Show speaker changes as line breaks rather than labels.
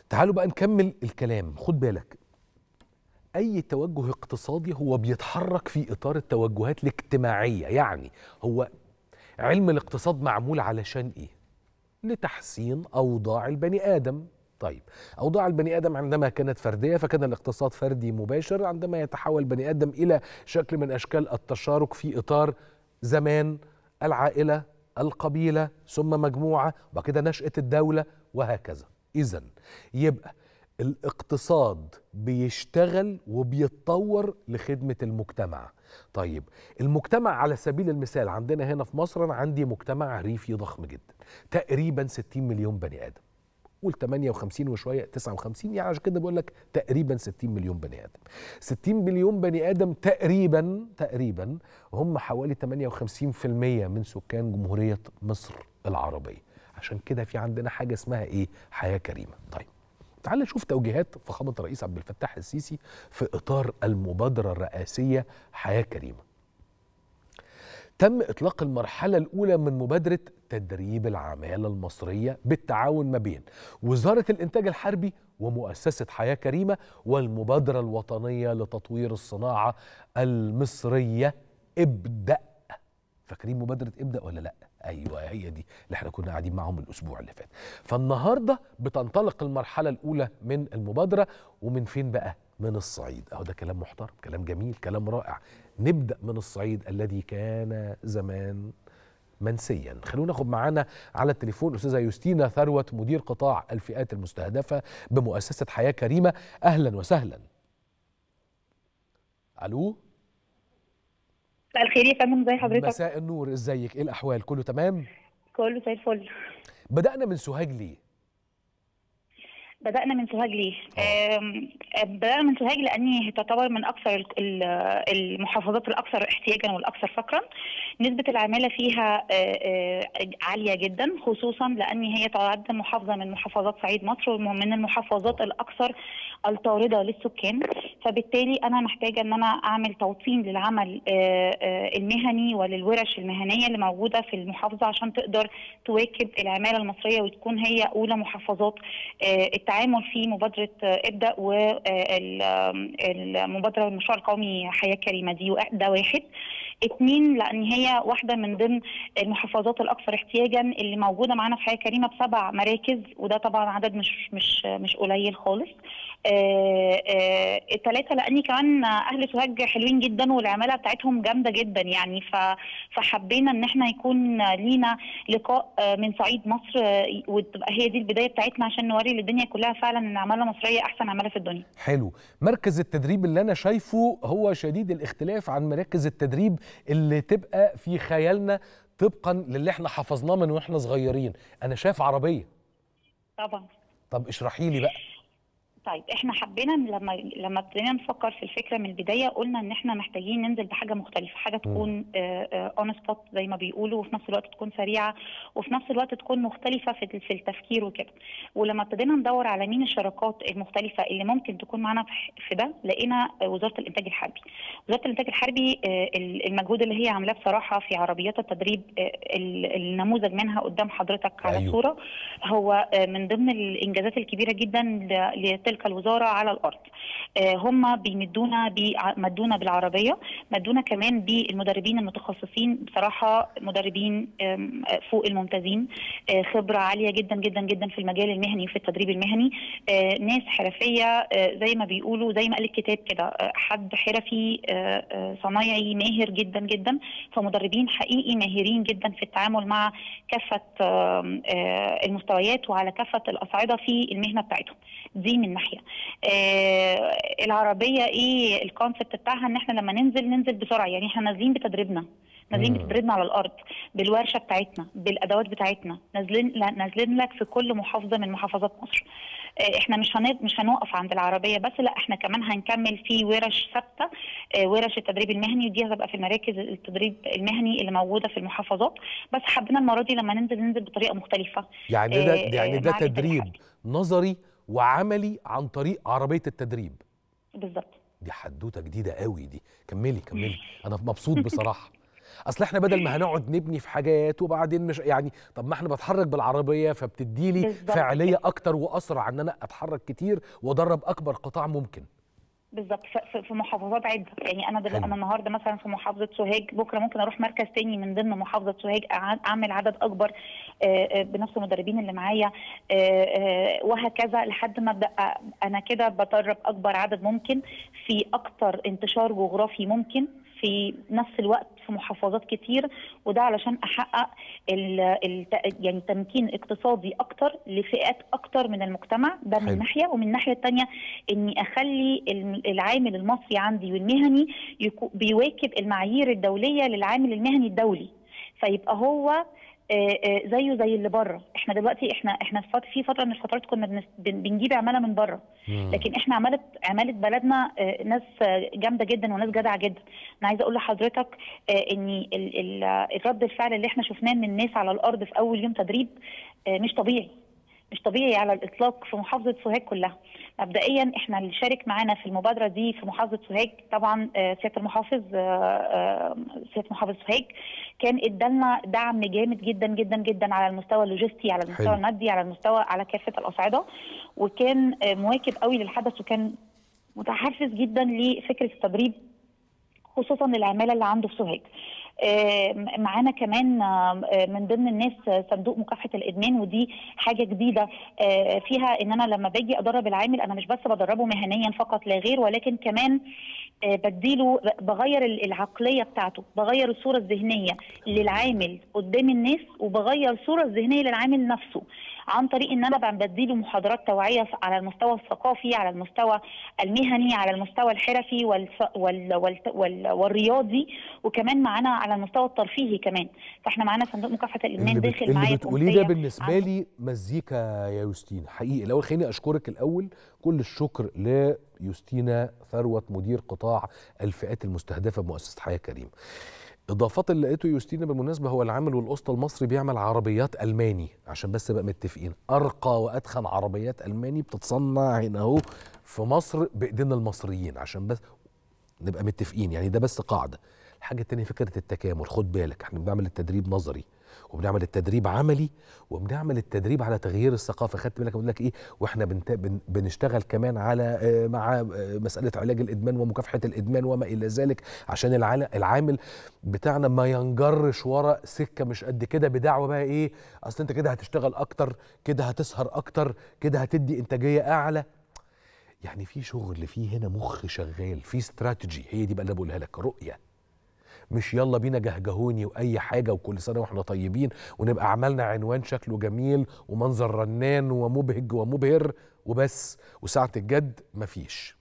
تعالوا بقى نكمل الكلام خد بالك اي توجه اقتصادي هو بيتحرك في اطار التوجهات الاجتماعيه يعني هو علم الاقتصاد معمول علشان ايه لتحسين اوضاع البني ادم طيب اوضاع البني ادم عندما كانت فرديه فكان الاقتصاد فردي مباشر عندما يتحول البني ادم الى شكل من اشكال التشارك في اطار زمان العائله القبيله ثم مجموعه وبعد كده نشاه الدوله وهكذا اذا يبقى الاقتصاد بيشتغل وبيتطور لخدمة المجتمع طيب المجتمع على سبيل المثال عندنا هنا في مصر أنا عندي مجتمع ريفي ضخم جدا تقريبا 60 مليون بني آدم قول 58 وشوية 59 يعني عشان كده بقول لك تقريبا 60 مليون بني آدم 60 مليون بني آدم تقريبا تقريبا هم حوالي 58% من سكان جمهورية مصر العربية عشان كده في عندنا حاجة اسمها إيه حياة كريمة طيب تعال نشوف توجيهات فخامة الرئيس عبد الفتاح السيسي في إطار المبادرة الرئاسية حياة كريمة تم إطلاق المرحلة الأولى من مبادرة تدريب العمالة المصرية بالتعاون ما بين وزارة الإنتاج الحربي ومؤسسة حياة كريمة والمبادرة الوطنية لتطوير الصناعة المصرية ابدأ فاكرين مبادرة ابدأ ولا لأ؟ ايوه هي دي اللي احنا كنا قاعدين معاهم الاسبوع اللي فات فالنهارده بتنطلق المرحله الاولى من المبادره ومن فين بقى من الصعيد اهو ده كلام محترم كلام جميل كلام رائع نبدا من الصعيد الذي كان زمان منسيا خلونا ناخد معانا على التليفون استاذه يوستينا ثروت مدير قطاع الفئات المستهدفه بمؤسسه حياه كريمه اهلا وسهلا الو
مساء الخير يا فندم زي حضرتك
مساء النور ازيك ايه الاحوال كله تمام
كله زي الفل
بدانا من سوهاج ليه
بدأنا من سوهاج ليه؟ آم، بدأنا من سوهاج لأن هي تعتبر من أكثر ال- ال- المحافظات الأكثر احتياجا والأكثر فقرا. نسبة العمالة فيها آه، آه، عالية جدا خصوصا لأن هي تعد محافظة من محافظات صعيد مصر ومن المحافظات الأكثر الطاردة للسكان فبالتالي أنا محتاجة أن أنا أعمل توطين للعمل آه، آه، المهني وللورش المهنية اللي موجودة في المحافظة عشان تقدر تواكب العمالة المصرية وتكون هي أولى محافظات آه، التعامل في مبادرة آه، ابدأ والمبادرة المشروع القومي حياة كريمة دي وا- ده واحد اتنين لأن هي واحدة من ضمن المحافظات الأكثر احتياجا اللي موجودة معانا في حياة كريمة بسبع مراكز وده طبعا عدد مش مش مش قليل خالص آه، آه، التلاتة لأني كمان أهل سوهاج حلوين جدا والعمالة بتاعتهم جامدة جدا يعني ف- فحبينا إن احنا يكون لينا لقاء آه، من صعيد مصر آه، وتبقى هي دي البداية بتاعتنا عشان نوري للدنيا كلها فعلا إن العمالة المصرية أحسن عمالة في الدنيا
حلو مركز التدريب اللي انا شايفه هو شديد الاختلاف عن مراكز التدريب اللي تبقى في خيالنا طبقا للي احنا حفظناه من واحنا صغيرين انا شايف عربيه
طبعا
طب اشرحي لي بقى
طيب احنا حبينا إن لما لما ابتدينا نفكر في الفكره من البدايه قلنا ان احنا محتاجين ننزل بحاجه مختلفه حاجه تكون اون سبوت زي ما بيقولوا وفي نفس الوقت تكون سريعه وفي نفس الوقت تكون مختلفه في في التفكير وكده ولما ابتدينا ندور على مين الشراكات المختلفه اللي ممكن تكون معانا في- في ده لقينا آه، وزاره الانتاج الحربي وزاره الانتاج الحربي آه، ال- المجهود اللي هي عاملاه بصراحه في عربيات التدريب آه، ال- النموذج منها قدام حضرتك على
أيوه.
الصوره هو آه، من ضمن الانجازات الكبيره جدا ل- لتلك الوزاره على الارض آه، هم بيمدونا بيع- مدونا بالعربيه مدونا كمان بالمدربين المتخصصين بصراحه مدربين آم، آه، فوق الممتازين آه، خبره عاليه جدا جدا جدا في المجال المهني وفي التدريب المهني آه، ناس حرفيه آه، زي ما بيقولوا زي ما قال الكتاب كده آه، حد حرفي آه، آه، صنايعي ماهر جدا جدا فمدربين حقيقي ماهرين جدا في التعامل مع كافه آم، آه، المستويات وعلى كافه الاصعده في المهنه بتاعتهم دي من ناحيه آه، العربيه ايه الكونسبت بتاعها ان احنا لما ننزل ننزل بسرعه يعني احنا نازلين بتدريبنا نازلين
مم.
بتدريبنا على الارض بالورشه بتاعتنا بالادوات بتاعتنا نازلين لا، نازلين لك في كل محافظه من محافظات مصر آه، احنا مش هن... مش هنوقف عند العربيه بس لا احنا كمان هنكمل في ورش ثابته آه، ورش التدريب المهني ودي هتبقى في المراكز التدريب المهني اللي موجوده في المحافظات بس حبينا المره دي لما ننزل ننزل بطريقه مختلفه
يعني ده
آه،
يعني
آه،
ده
مع الإنتاج
تدريب
الحربي.
نظري وعملي عن طريق عربيه التدريب
بالظبط
دي حدوته جديده قوي دي كملي كملي انا مبسوط بصراحه اصل احنا بدل ما هنقعد نبني في حاجات وبعدين مش يعني طب ما احنا بتحرك بالعربيه فبتدي لي
بالظبط
فعاليه
كده.
اكتر واسرع ان انا اتحرك كتير وادرب اكبر قطاع ممكن
بالظبط ف- ف- في محافظات عده يعني انا دلوقتي
حلو.
انا النهارده مثلا في محافظه سوهاج بكره ممكن اروح مركز تاني من ضمن محافظه سوهاج أع- اعمل عدد اكبر آه، آه، بنفس المدربين اللي معايا آه، آه، وهكذا لحد ما ابدا أ- انا كده بدرب اكبر عدد ممكن في اكتر انتشار جغرافي ممكن في نفس الوقت في محافظات كتير وده علشان احقق ال ال يعني تمكين اقتصادي اكتر لفئات اكتر من المجتمع ده
حلو.
من ناحيه ومن الناحيه الثانيه اني اخلي الم- العامل المصري عندي والمهني يكو- بيواكب المعايير الدوليه للعامل المهني الدولي فيبقى هو آه، آه، زيه زي اللي بره احنا دلوقتي احنا احنا في فت- في فتره من الفترات كنا بنس- بن- بنجيب عماله من بره
مم.
لكن احنا عماله عماله بلدنا آه، ناس آه، جامده جدا وناس جدعه جدا انا عايزه اقول لحضرتك آه، ان ال- ال- الرد الفعل اللي احنا شفناه من الناس على الارض في اول يوم تدريب آه، مش طبيعي مش طبيعي على الاطلاق في محافظه سوهاج كلها مبدئيا احنا اللي شارك معانا في المبادره دي في محافظه سوهاج طبعا آه، سياده المحافظ آه، آه، سياده محافظ سوهاج كان ادالنا دعم جامد جدا جدا جدا على المستوى اللوجستي على المستوى
حلو.
المادي على المستوى على كافه الاصعده وكان آه، مواكب قوي للحدث وكان متحفز جدا لفكره التدريب خصوصا للعماله اللي عنده في سوهاج آه، معانا كمان آه، من ضمن الناس آه، صندوق مكافحه الادمان ودي حاجه جديده آه، فيها ان انا لما باجي ادرب العامل انا مش بس بدربه مهنيا فقط لا غير ولكن كمان آه، بديله بغير ال- العقليه بتاعته بغير الصوره الذهنيه للعامل قدام الناس وبغير الصوره الذهنيه للعامل نفسه عن طريق ان انا بقى بديله محاضرات توعيه على المستوى الثقافي على المستوى المهني على المستوى الحرفي والف- وال وال وال والرياضي وكمان معانا على المستوى الترفيهي كمان فاحنا معانا صندوق مكافحه الادمان
اللي, بت...
داخل معايا
اللي بتقوليه ده
بأمسية
بالنسبه
عن-
لي مزيكا يا يوستينا حقيقي الاول خليني اشكرك الاول كل الشكر ليوستينا ثروت مدير قطاع الفئات المستهدفه بمؤسسه حياه كريم اضافات اللي لقيته يوستينا بالمناسبه هو العامل والاسطى المصري بيعمل عربيات الماني عشان بس نبقى متفقين ارقى وادخن عربيات الماني بتتصنع هنا اهو في مصر بايدينا المصريين عشان بس نبقى متفقين يعني ده بس قاعده الحاجه التانية فكره التكامل خد بالك احنا بنعمل التدريب نظري وبنعمل التدريب عملي وبنعمل التدريب على تغيير الثقافه خدت بالك بقول لك ايه واحنا بنت... بن... بنشتغل كمان على آه، مع آه، مساله علاج الادمان ومكافحه الادمان وما الى ذلك عشان العال... العامل بتاعنا ما ينجرش ورا سكه مش قد كده بدعوه بقى ايه اصل انت كده هتشتغل اكتر كده هتسهر اكتر كده هتدي انتاجيه اعلى يعني في شغل في هنا مخ شغال في استراتيجي هي دي بقى اللي أنا بقولها لك رؤيه مش يلا بينا جهجهوني واي حاجه وكل سنه واحنا طيبين ونبقى عملنا عنوان شكله جميل ومنظر رنان ومبهج ومبهر وبس وساعه الجد مفيش